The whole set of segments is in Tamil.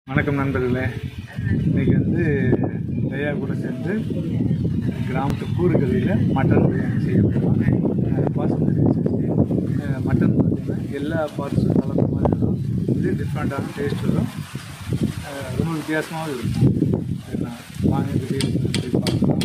வணக்கம் நண்பர்களே இன்னைக்கு வந்து தயா கூட சேர்ந்து கிராமத்து கூறுகளில் மட்டன் பிரியாணி செய்ய போகிறோம் பாஸ்மதி ரைஸ் மட்டன் பார்த்தீங்கன்னா எல்லா பார்ட்ஸும் கலந்த மாதிரி இருக்கும் இது டிஃப்ரெண்ட்டான டேஸ்ட் வரும் அஹ் ரொம்ப வித்தியாசமாகவும் இருக்கும் சரிங்களா? வாங்க இந்த வீடியோ போய் பார்க்கலாம்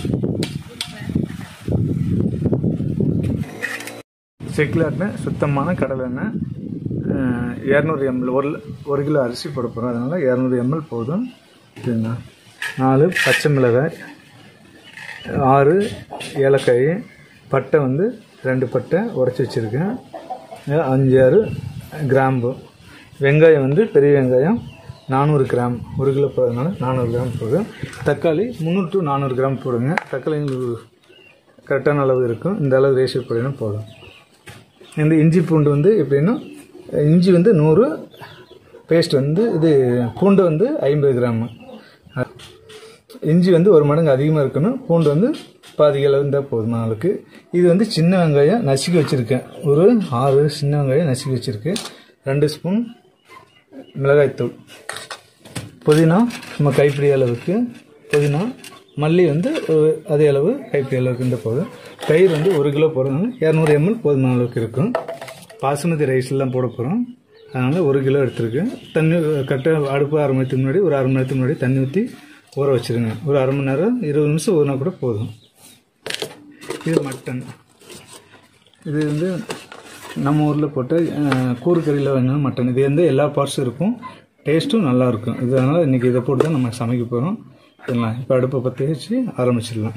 செக்கில் சுத்தமான கடலை எண்ணெய் இரநூறு எம்எல் ஒரு ஒரு கிலோ அரிசி போட போகிறோம் அதனால் இரநூறு எம்எல் போதும் சரிங்களா நாலு பச்சை மிளகாய் ஆறு ஏலக்காய் பட்டை வந்து ரெண்டு பட்டை உடச்சி வச்சுருக்கேன் அஞ்சு ஆறு கிராம்பு வெங்காயம் வந்து பெரிய வெங்காயம் நானூறு கிராம் ஒரு கிலோ போடுறதுனால நானூறு கிராம் போதும் தக்காளி முந்நூறு டு நானூறு கிராம் போடுங்க தக்காளி எங்களுக்கு கரெக்டான அளவு இருக்கும் இந்த அளவு ரேஷியோ போடணும் போதும் இந்த இஞ்சி பூண்டு வந்து எப்படின்னா இஞ்சி வந்து நூறு பேஸ்ட் வந்து இது பூண்டு வந்து ஐம்பது கிராமு இஞ்சி வந்து ஒரு மடங்கு அதிகமாக இருக்கணும் பூண்டு வந்து பாதி அளவு இருந்தால் போதும் நாளுக்கு இது வந்து சின்ன வெங்காயம் நசுக்கி வச்சுருக்கேன் ஒரு ஆறு சின்ன வெங்காயம் நசுக்கி வச்சுருக்கேன் ரெண்டு ஸ்பூன் மிளகாய்த்தூள் புதினா நம்ம கைப்பிடி அளவுக்கு புதினா மல்லி வந்து ஒரு அதே அளவு கைப்பிடி அளவுக்கு இருந்தால் போதும் தயிர் வந்து ஒரு கிலோ போடுறதுனால இரநூறு எம்எல் போதுமான அளவுக்கு இருக்கும் பாசுமதி ரைஸ்லாம் போட போகிறோம் அதனால் ஒரு கிலோ எடுத்துருக்கேன் தண்ணி கரெக்டாக அடுப்பு அரை மணி நேரத்துக்கு முன்னாடி ஒரு அரை மணி நேரத்துக்கு முன்னாடி தண்ணி ஊற்றி ஊற வச்சுருங்க ஒரு அரை மணி நேரம் இருபது நிமிஷம் ஊறினா கூட போதும் இது மட்டன் இது வந்து நம்ம ஊரில் போட்ட அஹ், கூறு கறியில் வேணும் மட்டன் இது வந்து எல்லா பார்ட்ஸும் இருக்கும் டேஸ்ட்டும் நல்லா இருக்கும் இது அதனால் இன்றைக்கி இதை போட்டு தான் நம்ம சமைக்க போகிறோம் சரிங்களா இப்போ அடுப்பை பற்ற வச்சு ஆரம்பிச்சிடலாம்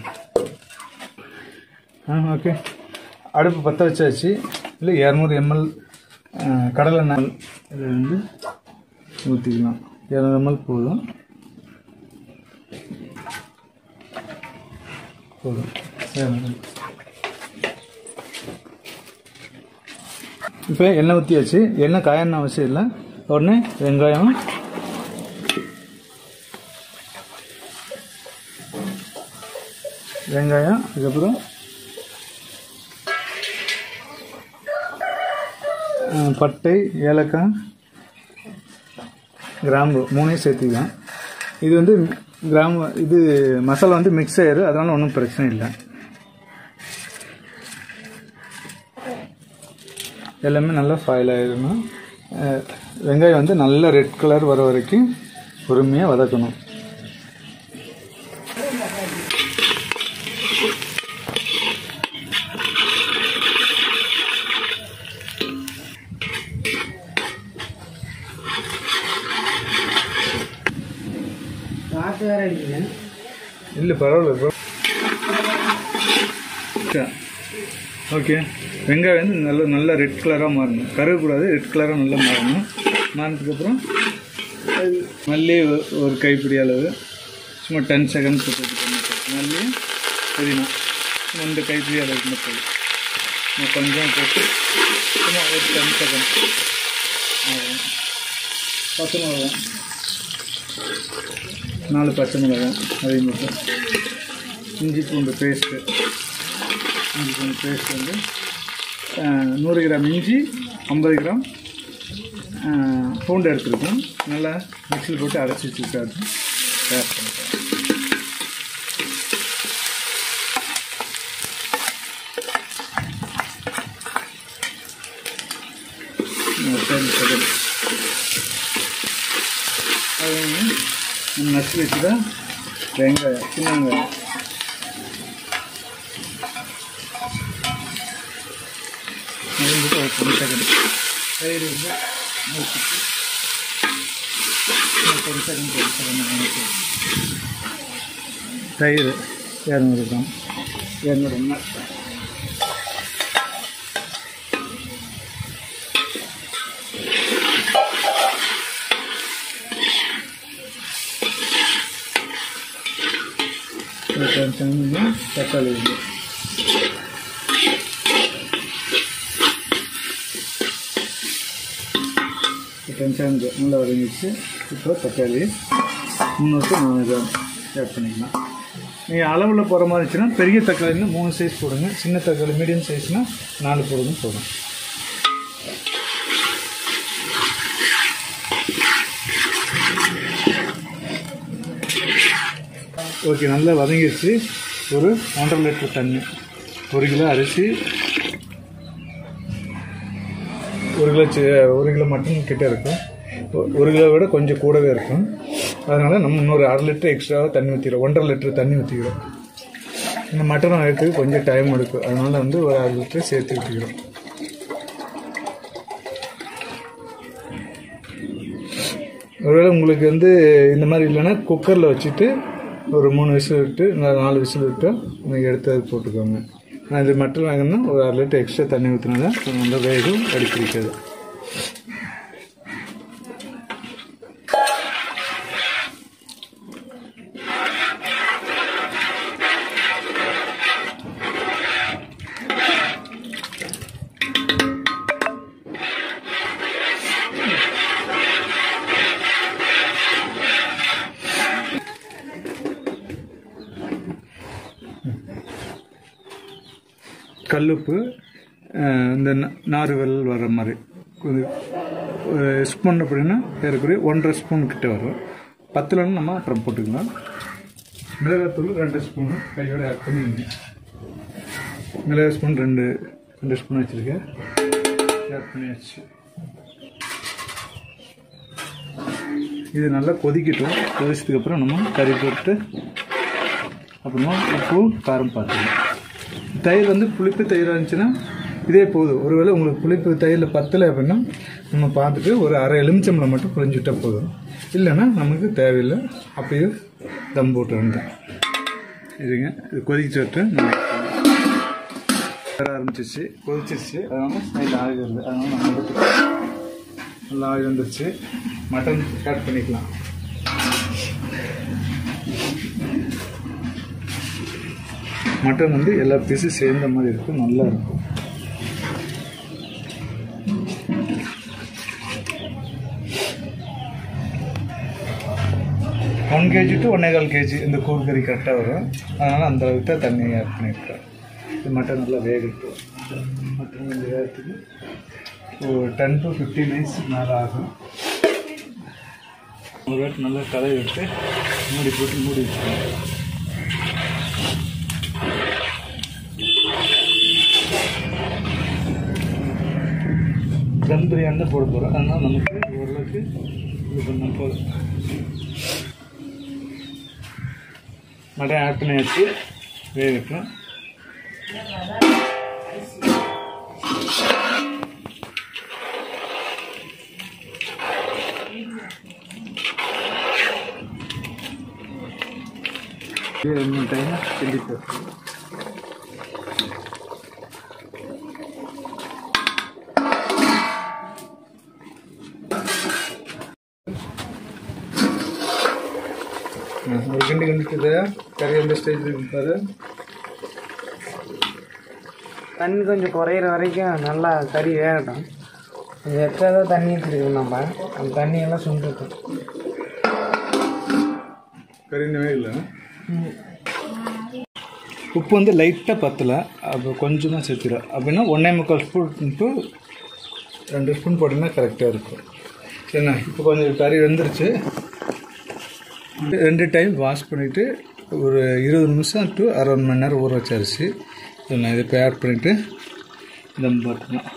ஆ ஓகே அடுப்பு பற்ற வச்சாச்சு இல்லை இரநூறு எம்எல் கடலை எண்ணெய் இதை வந்து ஊற்றிக்கலாம் இரநூறு எம்எல் போதும் போதும் இரநூறு இப்போ எண்ணெய் ஊற்றியாச்சு எண்ணெய் காயணும் அவசியம் இல்லை உடனே வெங்காயம் வெங்காயம் அதுக்கப்புறம் அஹ், பட்டை ஏலக்காய் கிராம்பு மூணையும் சேர்த்திக்கலாம் இது வந்து கிராம்பு இது மசாலா வந்து மிக்ஸ் ஆயிரும் அதனால ஒன்றும் பிரச்சனை இல்லை எல்லாமே நல்லா ஃபாயில் ஆயிடணும் அஹ், வெங்காயம் வந்து நல்ல ரெட் கலர் வர வரைக்கும் பொறுமையாக வதக்கணும் இல்லை பரவாயில்ல ப்ரோ ஓகே வெங்காயம் வந்து நல்ல நல்ல ரெட் கலராக மாறணும் கருகக்கூடாது ரெட் கலராக நல்லா மாறணும் மாறினதுக்கப்புறம் மல்லி ஒ- ஒரு கைப்பிடி அளவு சும்மா டென் செகண்ட் போட்டு மல்லி புதினா சும்மா இந்த கைப்பிடி அளவுக்கு மட்டும் சும்மா கொஞ்சம் போட்டு சும்மா ஒரு டென் செகண்ட் ஆகும் பச்சை மிளகா நாலு பச்சை மிளகாய் அதையும் மட்டும் இஞ்சி பூண்டு பேஸ்ட்டு இஞ்சி பூண்டு பேஸ்ட் வந்து அஹ், நூறு கிராம் இஞ்சி ஐம்பது கிராம் அஹ், பூண்டு எடுத்துருக்கோம் நல்லா மிக்சியில் போட்டு அரைச்சி வச்சுருக்காரு தயார் பண்ணிக்கலாம் சரி சரி அது வந்து நம்ம நச்சு வச்சுட்டா வெங்காயம் சின்ன வெங்காயம் அது வந்துட்டு ஒரு டென் செகண்ட் தயிர் வந்து ஊற்றிட்டு டென் செகண்ட் டென் செகண்ட் தயிர் இரநூறு கிராம் இரநூறு எம்எல் ஒரு டென் செகண்ட் தக்காளி வந்து டென்ஷன் நல்லா வதங்கிடுச்சு இப்போ தக்காளி முந்நூற்று நானூறு கிராம் ஆட் பண்ணிக்கலாம் நீங்கள் அளவில் போகிற மாதிரி இருந்துச்சுன்னா பெரிய தக்காளின்னா மூணு சைஸ் போடுங்க சின்ன தக்காளி மீடியம் சைஸ்னால் நாலு போடுங்க போதும் ஓகே நல்லா வதங்கிடுச்சு ஒரு ஒன்றரை லிட்டர் தண்ணி ஒரு கிலோ அரிசி ஒரு கிலோ சி- ஒரு கிலோ மட்டன் கிட்ட இருக்கும் ஒ- ஒரு கிலோ விட கொஞ்சம் கூடவே இருக்கும் அதனால் நம்ம இன்னொரு அரை லிட்டர் எக்ஸ்ட்ராவாக தண்ணி ஊற்றிக்கிறோம் ஒன்றரை லிட்டர் தண்ணி ஊற்றிக்கிறோம் இந்த மட்டன் ஆகிறதுக்கு கொஞ்சம் டைம் எடுக்கும் அதனால் வந்து ஒரு அரை லிட்டர் சேர்த்து ஊற்றிக்கிறோம் ஒருவேளை உங்களுக்கு வந்து இந்த மாதிரி இல்லைன்னா குக்கரில் வச்சுட்டு ஒரு மூணு விசில் விட்டு நா- நாலு விசில் விட்டு நீங்கள் எடுத்து அது போட்டுக்கோங்க நான் இது மட்டன் வாங்கினா ஒரு அரை லிட்டர் எக்ஸ்ட்ரா தண்ணி ஊற்றினா தான் கொஞ்சம் நல்லா வேகும் அடிப்பிடிக்காது கல்லுப்பு அஹ், இந்த நா- நாறு விரல் வர மாதிரி கொஞ்சம் ஒரு ஸ்பூன் அப்படின்னா ஏறக்குறைய ஒன்றரை ஸ்பூன் கிட்ட வரும் பத்துலன்னு நம்ம அப்புறம் போட்டுக்கலாம் மிளகாத்தூள் ரெண்டு ஸ்பூன் கையோட ஆட் பண்ணி மிளகாய் ஸ்பூன் ரெண்டு ரெண்டு ஸ்பூன் வச்சுருக்கேன் ஆட் பண்ணியாச்சு இது நல்லா கொதிக்கட்டும் கொதிச்சதுக்கு அப்புறம் நம்ம கறி போட்டு அப்புறமா உப்பு காரம் பார்த்துக்கலாம் தயிர் வந்து புளிப்பு தயிர் இருந்துச்சுன்னா இதே போதும் ஒருவேளை உங்களுக்கு புளிப்பு தயிரில் பத்தலை அப்படின்னா நம்ம பார்த்துட்டு ஒரு அரை எலுமிச்சம்பளம் மட்டும் புளிஞ்சுட்டா போதும் இல்லைன்னா நமக்கு தேவையில்லை அப்படியே தம் போட்டு வந்தேன் இதுங்க இது கொதிச்சு விட்டு நம்ம வர ஆரம்பிச்சிச்சு கொதிச்சிருச்சு அதனால ஸ்மைல் ஆகிறது அதனால நம்ம எடுத்து நல்லா ஆகி வந்துருச்சு மட்டன் கட் பண்ணிக்கலாம் மட்டன் வந்து எல்லா பீஸும் சேர்ந்த மாதிரி இருக்கும் நல்லா இருக்கும் ஒன் கேஜி டு ஒன்னே கால் கேஜி இந்த கூழ் கறி கரெக்டாக வரும் அதனால் அந்த அளவுக்கு தான் தண்ணி ஆட் பண்ணியிருக்கேன் இது மட்டன் நல்லா வேகட்டும் மட்டன் கொஞ்சம் வேகத்துக்கு ஒரு டென் டு ஃபிஃப்டீன் மினிட்ஸ் மேலே ஆகும் ஒரு வாட்டி நல்லா கதை விட்டு மூடி போட்டு மூடி வச்சுக்கணும் தம் பிரியாணி தான் போட போகிறோம் அதனால் நமக்கு ஓரளவுக்கு இது பண்ண போதும் மட்டன் ஆட் பண்ணியாச்சு வேகட்டும் இது இன்னும் டைம் சில்லி பேப்பர் ஒரு கிண்டி கிண்டிட்டு கறி எந்த ஸ்டேஜ் இருப்பாரு தண்ணி கொஞ்சம் குறையிற வரைக்கும் நல்லா கறி வேகட்டும் இது எக்ஸ்ட்ரா தான் தண்ணி ஊற்றிருக்கோம் நம்ம அந்த தண்ணியெல்லாம் சுண்டுக்கும் கறி இன்னுமே இல்லை உப்பு வந்து லைட்டாக பத்தலை அப்போ கொஞ்சமாக சேர்த்துடும் அப்படின்னா ஒன்றே முக்கால் ஸ்பூன் டு ரெண்டு ஸ்பூன் போட்டிங்கன்னா கரெக்டாக இருக்கும் சரிண்ணா இப்போ கொஞ்சம் கறி வெந்துருச்சு ரெண்டு டைம் வாஷ் பண்ணிவிட்டு ஒரு இருபது நிமிஷம் டு அரை மணி நேரம் ஊற வச்ச அரிசி இதை நான் இதை இப்போ ஆட் பண்ணிவிட்டு தம் போட்டுக்கலாம்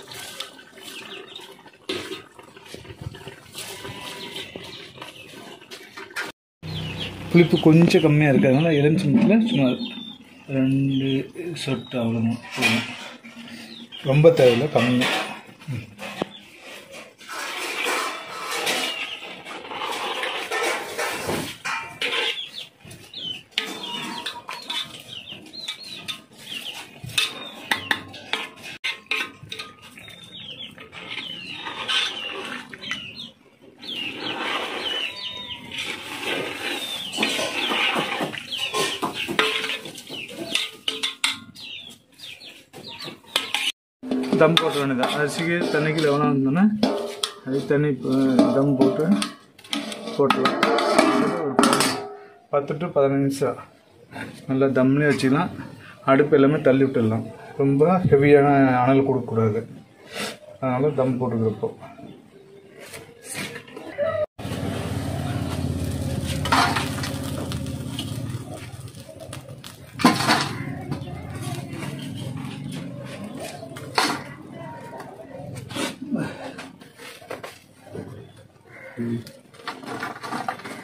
புளிப்பு கொஞ்சம் கம்மியாக இருக்குது அதனால் எலுமிச்சம்பழத்தில் சும்மா ரெண்டு சொட்டு அவ்வளோதான் போதும் ரொம்ப தேவையில்லை கம்மி ம். தம் போட்ட வேண்டியதான் அரிசிக்கு தண்ணிக்கு எவ்வளோ இருந்தோன்னா அது தண்ணி அஹ், தம் போட்டு போட்டுலாம் ஒரு பத்து டு பதினஞ்சு நிமிஷம் நல்லா தம்லேயே வச்சுக்கலாம் அடுப்பு எல்லாமே தள்ளி விட்டுடலாம் ரொம்ப ஹெவியான அனல் கொடுக்கக்கூடாது அதனால் தம் போட்டுக்கிறப்போ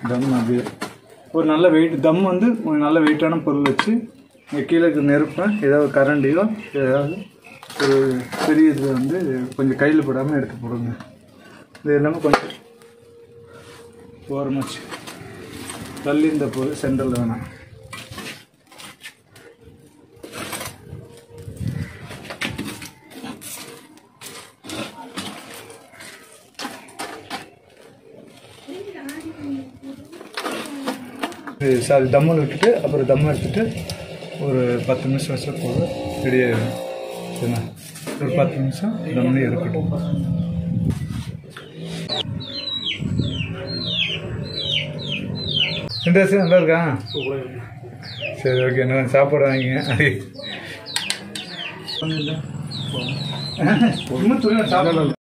தம் அப்படியே ஒரு நல்ல வெயிட் தம் வந்து ஒரு நல்ல வெயிட்டான பொருள் வச்சு இங்கே கீழே இருக்கிற நெருப்பை ஏதாவது கரண்டியோ ஏதாவது ஒரு பெரிய இது வந்து கொஞ்சம் கையில் போடாமல் எடுத்து போடுங்க இது எல்லாமே கொஞ்சம் ஓரமாச்சு தள்ளி இந்த போது சென்டரில் வேணாம் இது சாரி தம்மில் விட்டுட்டு அப்புறம் தம் எடுத்துட்டு ஒரு பத்து நிமிஷம் வச்சா போதும் ரெடி ஆகிடும் சரிண்ணா ஒரு பத்து நிமிஷம் தம்லேயே இருக்கட்டும் இன்ட்ரெஸ்ட் நல்லா இருக்கா சரி ஓகே என்ன சாப்பாடு வாங்கிங்க ஒன்றும் துணி சாப்பிடல